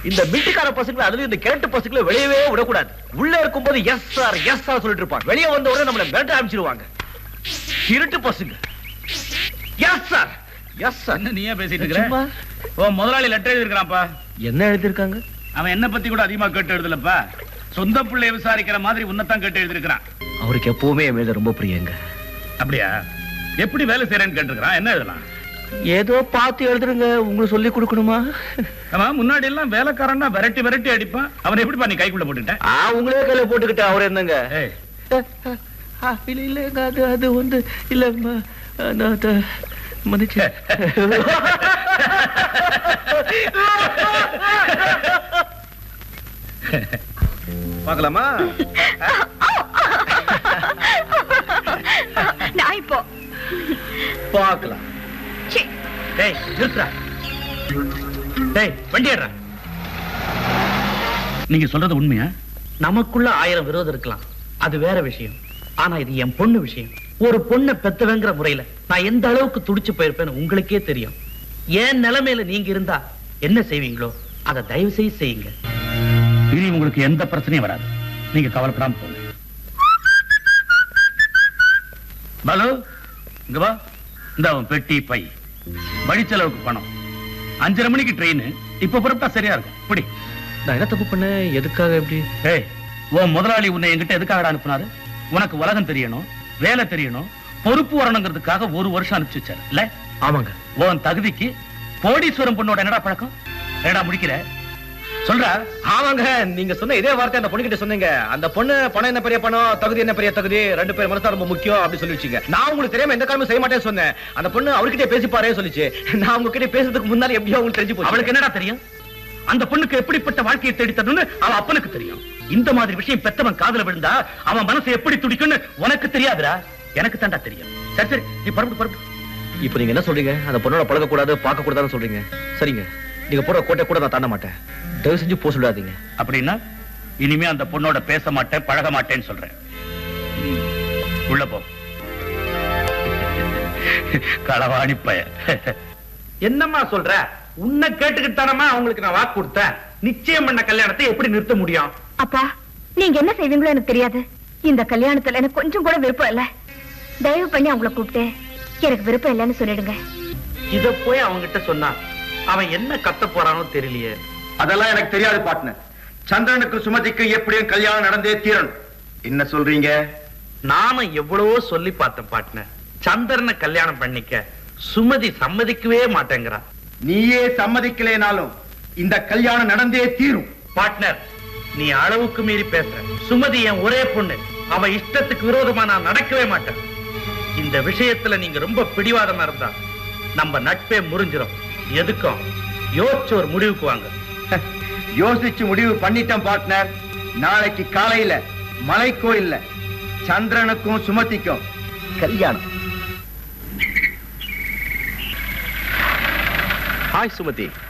இந்த மில்டிக்கார பசங்களை அதுலயும் இந்த கிழட்டு பசங்களை வெளியவே விடக்கூடாது உள்ள இருக்கும்போது எஸ் சார் எஸ் சார் சொல்லிட்டு இருப்பாங்க வெளியே வந்த உடனே நம்மள மிரட்ட ஆரம்பிச்சிருவாங்க திருட்டு பசங்க எஸ் சார் எஸ் சார் என்ன நீயே பேசிட்டு இருக்கிற சும்மா. ஓ முதலாளி லெட்டர் எழுதிருக்கான்ப்பா என்ன எழுதிருக்காங்க அவன் என்ன பத்தி கூட அதிகமா கேட்டு எழுதலப்பா சொந்த பிள்ளைய விசாரிக்கிற மாதிரி உன்னதான் கேட்டு எழுதிருக்கிறான் அவருக்கு எப்பவுமே என் மேல ரொம்ப பிரியங்க அப்படியா எப்படி வேலை செய்யறேன்னு கேட்டிருக்கிறான் என்ன எழுதலாம் ஏதோ பார்த்து எழுதுருங்க உங்களுக்கு சொல்லி கொடுக்கணுமா அவன் முன்னாடி எல்லாம் வேலைக்காரன்னா விரட்டி விரட்டி அடிப்பான் அவனை எப்படி பண்ணி கைக்குள்ள போட்டுட்ட ஆ உங்களே கையில போட்டுக்கிட்ட அவர் என்னங்க ஏய், ஆ, இல்ல இல்லங்க அது அது வந்து இல்ல ம- நான் அத மன்னிச்சு பார்க்கலாமா நான் இப்போ பார்க்கலாம் ச்சீ, டேய் நிறுத்துடா டேய் வண்டி ஏறுடா நீங்க சொல்றது உண்மையா நமக்குள்ள ஆயிரம் விரோதம் இருக்கலாம் அது வேற விஷயம் ஆனா இது என் பொண்ணு விஷயம் ஒரு பொண்ணை பெத்தவங்கிற முறையில நான் எந்த அளவுக்கு துடிச்சு போயிருப்பேன்னு உங்களுக்கே தெரியும் என் நிலைமையில நீங்க இருந்தா என்ன செய்வீங்களோ அதை தயவு செய்து செய்யுங்க இனி உங்களுக்கு எந்த பிரச்சனையும் வராது நீங்க கவலைப்படாம போங்க பாலு இங்க வா இந்த அவன் பெட்டி பை வழி செலவுக்கு பணம் அஞ்சரை மணிக்கு ட்ரெயின் இப்ப புறப்பட்டா சரியா இருக்கும் புடி நான் என்ன தப்பு பண்ணேன் எதுக்காக எப்படி ஏய் உன் முதலாளி உன்னை என்கிட்ட எதுக்காக அனுப்புனாரு உனக்கு உலகம் தெரியணும் வேலை தெரியணும் பொறுப்பு வரணுங்கிறதுக்காக ஒரு வருஷம் அனுப்பிச்சு வச்சாரு இல்ல ஆமாங்க உன் தகுதிக்கு கோடீஸ்வரம் பொண்ணோட என்னடா பழக்கம் என்னடா முடிக்கிற சொல்றா ஆமாங்க நீங்க சொன்ன இதே வார்த்தை அந்த பொண்ணுகிட்ட சொன்னீங்க அந்த பொண்ணு பணம் என்ன பெரிய பணம் தகுதி என்ன பெரிய தகுதி ரெண்டு பேர் மனசா ரொம்ப முக்கியம் அப்படி சொல்லி வச்சீங்க நான் உங்களுக்கு தெரியாம எந்த காரணமும் செய்ய மாட்டேன்னு சொன்னேன் அந்த பொண்ணு அவர்கிட்ட பேசிப்பாரே சொல்லிச்சு நான் உங்ககிட்ட பேசுறதுக்கு முன்னாடி எப்படியோ உங்களுக்கு தெரிஞ்சு போச்சு அவளுக்கு என்னடா தெரியும் அந்த பொண்ணுக்கு எப்படிப்பட்ட வாழ்க்கையை தேடி தரணும்னு அவ அப்பனுக்கு தெரியும் இந்த மாதிரி விஷயம் பெத்தவன் காதுல விழுந்தா அவன் மனசு எப்படி துடிக்கும்னு உனக்கு தெரியாதுடா எனக்கு தாண்டா தெரியும் சரி சரி நீ பரப்பு பரப்பு இப்போ நீங்க என்ன சொல்றீங்க அந்த பொண்ணோட பழக கூடாது பார்க்க கூடாதுன்னு சொல்றீங்க சரிங்க நீங்க போற கோட்டை கூட நான் தாண்ட மாட்டேன் தயவு செஞ்சு போ சொல்லாதீங்க அப்படின்னா இனிமே அந்த பொண்ணோட பேச மாட்டேன் பழக மாட்டேன்னு சொல்றேன் ம், உள்ள போ களவாணி பய என்னம்மா சொல்ற உன்னை கேட்டுக்கிட்டு தானம்மா அவங்களுக்கு நான் வாக்கு கொடுத்தேன் நிச்சயம் பண்ண கல்யாணத்தை எப்படி நிறுத்த முடியும் அப்பா நீங்க என்ன செய்வீங்களோ எனக்கு தெரியாது இந்த கல்யாணத்துல எனக்கு கொஞ்சம் கூட விருப்பம் இல்ல தயவு பண்ணி அவங்கள கூப்பிட்டு எனக்கு விருப்பம் இல்லைன்னு சொல்லிடுங்க இத போய் அவங்கிட்ட சொன்னா அவன் என்ன கத்த போறானோ தெரியலையே அதெல்லாம் எனக்கு தெரியாது பார்ட்னர் சந்திரனுக்கு சுமதிக்கு எப்படியும் கல்யாணம் நடந்தே தீரணும் என்ன சொல்றீங்க நானும் எவ்வளவோ சொல்லி பார்த்தேன் பாட்னர் சந்திரனை கல்யாணம் பண்ணிக்க சுமதி சம்மதிக்கவே மாட்டேங்கிறா நீயே சம்மதிக்கலைனாலும் இந்த கல்யாணம் நடந்தே தீரும் பார்ட்னர் நீ அளவுக்கு மீறி பேசுற சுமதி என் ஒரே பொண்ணு அவ இஷ்டத்துக்கு விரோதமா நான் நடக்கவே மாட்டேன் இந்த விஷயத்துல நீங்க ரொம்ப பிடிவாதமா இருந்தா நம்ம நட்பே முறிஞ்சிரும் எதுக்கும் யோசிச்சு ஒரு முடிவுக்கு வாங்க யோசிச்சு முடிவு பண்ணிட்டேன் பார்ட்னர் நாளைக்கு காலையில மலை கோயில்ல சந்திரனுக்கும் சுமதிக்கும் கல்யாணம் ஹாய் சுமதி